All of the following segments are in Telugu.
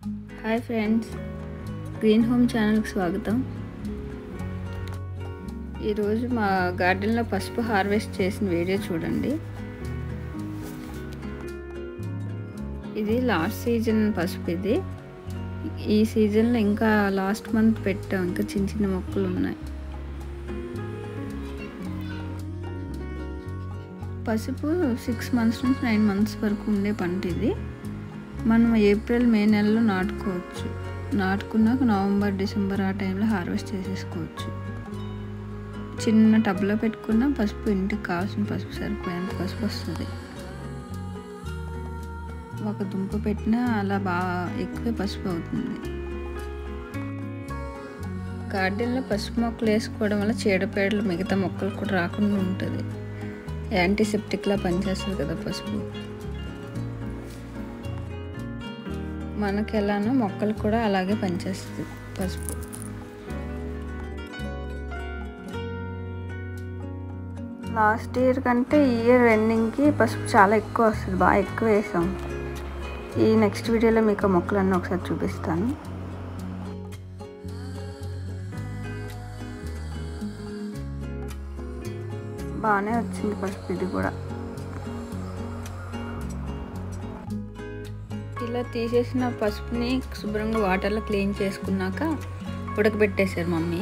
హాయ్ ఫ్రెండ్స్ గ్రీన్ హోమ్ ఛానల్కి స్వాగతం ఈరోజు మా గార్డెన్లో పసుపు హార్వెస్ట్ చేసిన వీడియో చూడండి ఇది లాస్ట్ సీజన్ పసుపు ఇది ఈ సీజన్లో ఇంకా లాస్ట్ మంత్ పెట్టాం ఇంకా చిన్న చిన్న మొక్కలు ఉన్నాయి పసుపు సిక్స్ మంత్స్ నుంచి నైన్ మంత్స్ వరకు ఉండే పంట ఇది మనం ఏప్రిల్ మే నెలలో నాటుకోవచ్చు నాటుకున్నాక నవంబర్ డిసెంబర్ ఆ టైంలో హార్వెస్ట్ చేసేసుకోవచ్చు చిన్న టబ్లో పెట్టుకున్న పసుపు ఇంటికి కావాల్సిన పసుపు సరిపోయేంత పసుపు వస్తుంది ఒక దుంప పెట్టినా అలా బాగా ఎక్కువ పసుపు అవుతుంది గార్డెన్లో పసుపు మొక్కలు వేసుకోవడం వల్ల చీడపేడలు మిగతా మొక్కలు కూడా రాకుండా ఉంటుంది యాంటీసెప్టిక్లా పనిచేస్తుంది కదా పసుపు మనకి ఎలానో మొక్కలు కూడా అలాగే పనిచేస్తుంది పసుపు లాస్ట్ ఇయర్ కంటే ఈ ఇయర్ ఎండింగ్కి పసుపు చాలా ఎక్కువ వస్తుంది బాగా ఎక్కువ వేసాం ఈ నెక్స్ట్ వీడియోలో మీకు ఆ మొక్కలన్నీ ఒకసారి చూపిస్తాను బాగానే వచ్చింది పసుపు ఇది కూడా ఇలా తీసేసిన పసుపుని శుభ్రంగా వాటర్లో క్లీన్ చేసుకున్నాక ఉడకబెట్టేశారు మమ్మీ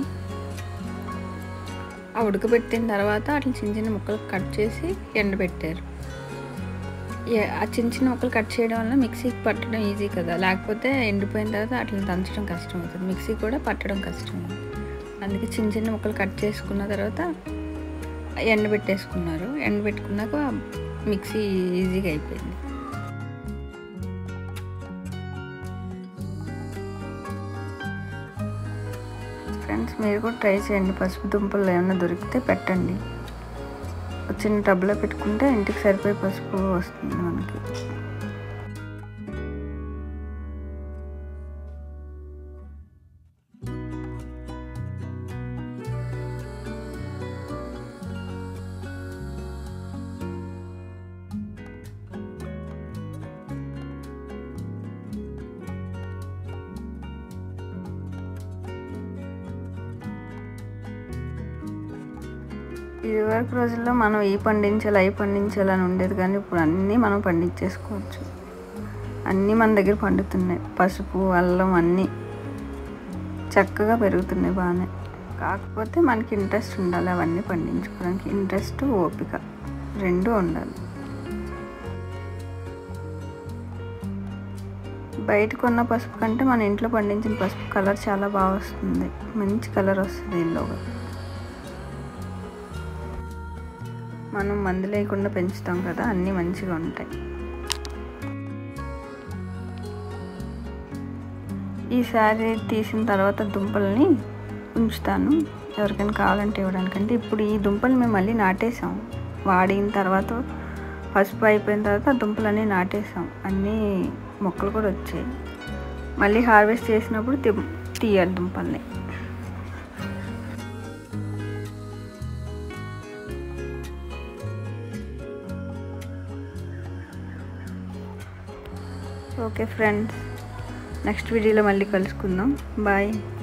ఆ ఉడకబెట్టిన తర్వాత అట్లా చిన్న చిన్న ముక్కలు కట్ చేసి ఎండబెట్టారు ఆ చిన్న చిన్న ముక్కలు కట్ చేయడం వల్ల మిక్సీకి పట్టడం ఈజీ కదా లేకపోతే ఎండిపోయిన తర్వాత అట్లా దంచడం కష్టం అవుతుంది మిక్సీ కూడా పట్టడం కష్టం అందుకే చిన్న చిన్న ముక్కలు కట్ చేసుకున్న తర్వాత ఎండబెట్టేసుకున్నారు ఎండబెట్టుకున్నాక మిక్సీ ఈజీగా అయిపోయింది ఫ్రెండ్స్ మీరు కూడా ట్రై చేయండి పసుపు దుంపలు ఏమైనా దొరికితే పెట్టండి చిన్న టబ్లో పెట్టుకుంటే ఇంటికి సరిపోయే పసుపు వస్తుంది మనకి ఇదివరకు రోజుల్లో మనం ఈ పండించాలి అవి పండించాలి అని ఉండేది కానీ ఇప్పుడు అన్నీ మనం పండించేసుకోవచ్చు అన్నీ మన దగ్గర పండుతున్నాయి పసుపు అల్లం అన్నీ చక్కగా పెరుగుతున్నాయి బాగానే కాకపోతే మనకి ఇంట్రెస్ట్ ఉండాలి అవన్నీ పండించుకోవడానికి ఇంట్రెస్ట్ ఓపిక రెండూ ఉండాలి బయట కొన్న పసుపు కంటే మన ఇంట్లో పండించిన పసుపు కలర్ చాలా బాగా వస్తుంది మంచి కలర్ వస్తుంది ఇల్లుగా మనం మందు లేకుండా పెంచుతాం కదా అన్నీ మంచిగా ఉంటాయి ఈసారి తీసిన తర్వాత దుంపల్ని ఉంచుతాను ఎవరికైనా కావాలంటే ఇవ్వడానికంటే ఇప్పుడు ఈ దుంపలు మేము మళ్ళీ నాటేసాం వాడిన తర్వాత పసుపు అయిపోయిన తర్వాత ఆ దుంపలన్నీ నాటేసాం అన్నీ మొక్కలు కూడా వచ్చాయి మళ్ళీ హార్వెస్ట్ చేసినప్పుడు తీయాలి దుంపల్ని ఓకే ఫ్రెండ్స్ నెక్స్ట్ వీడియోలో మళ్ళీ కలుసుకుందాం బాయ్